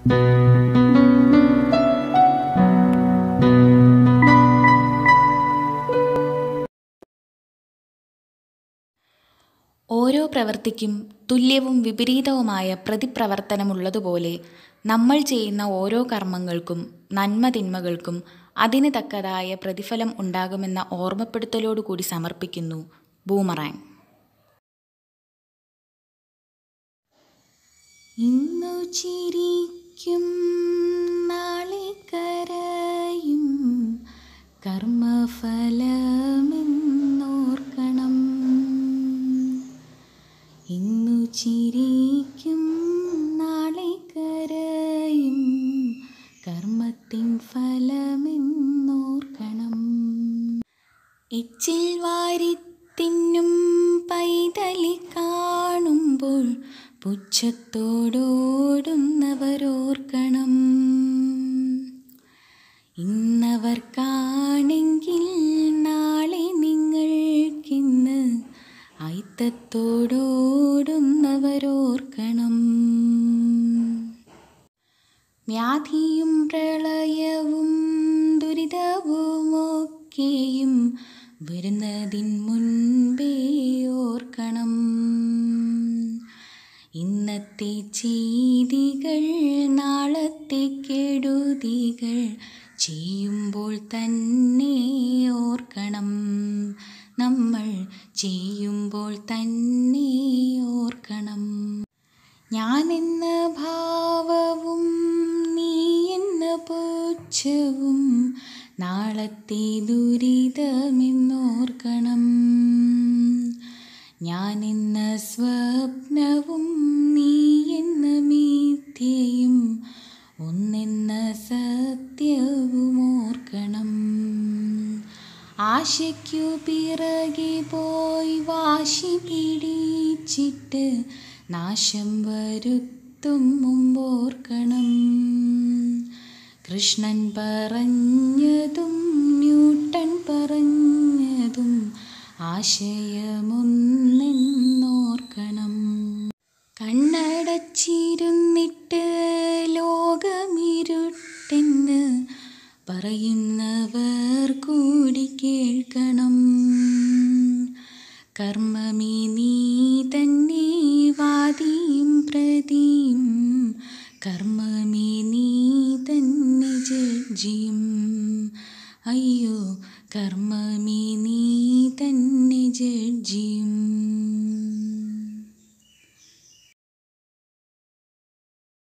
ഓരോ പ്രവൃത്തിക്കും തുല്യവും വിപരീതവുമായ പ്രതിപ്രവർത്തനമുള്ളതുപോലെ നമ്മൾ ചെയ്യുന്ന ഓരോ കർമ്മങ്ങൾക്കും നന്മതിന്മകൾക്കും അതിന് തക്കതായ പ്രതിഫലം ഉണ്ടാകുമെന്ന ഓർമ്മപ്പെടുത്തലോടുകൂടി സമർപ്പിക്കുന്നു ബൂമറാങ് ഇന്നു ചിരിക്കും നാളെ കരയും കർമ്മഫലമെന്നോർക്കണം ഇന്നു ചിരിക്കും നാളെ കരയും കർമ്മത്തിൻ ഫലമെന്നോർക്കണം എച്ചിൽ വാരിത്തിന്നും പൈതലി കാണുമ്പോൾ പുച്ഛത്തോടോടുന്നവരോർക്കണം ഇന്നവർക്കാണെങ്കിൽ നാളെ നിങ്ങൾക്കിന്ന് അയിത്തത്തോടോടുന്നവരോർക്കണം വ്യാധിയും പ്രളയവും ദുരിതവുമൊക്കെയും വരുന്നതിൻ മുൻപേ ഓർക്കണം ഇന്നത്തെ ചെയ്തികൾ നാളത്തെ കെടുതികൾ ചെയ്യുമ്പോൾ തന്നെ ഓർക്കണം നമ്മൾ ചെയ്യുമ്പോൾ തന്നെ ഓർക്കണം ഞാനെന്ന ഭാവവും നീ എന്ന പുച്ഛവും നാളത്തെ ദുരിതമെന്നോർക്കണം ഞാനെന്ന സ്വപ്നവും നീ എന്ന മിഥ്യയും ഒന്നെന്ന സത്യവും ഓർക്കണം ആശയ്ക്കു പിറകെ പോയി വാശി പിടിച്ചിട്ട് നാശം വരുത്തും മുമ്പോർക്കണം കൃഷ്ണൻ പറഞ്ഞതും ന്യൂട്ടൺ പറഞ്ഞതും ആശയമൊന്നെന്നോർക്കണം കണ്ണടച്ചിരുന്നിട്ട് ലോകമിരുട്ടെന്ന് പറയുന്നവർ കൂടി കേൾക്കണം കർമ്മ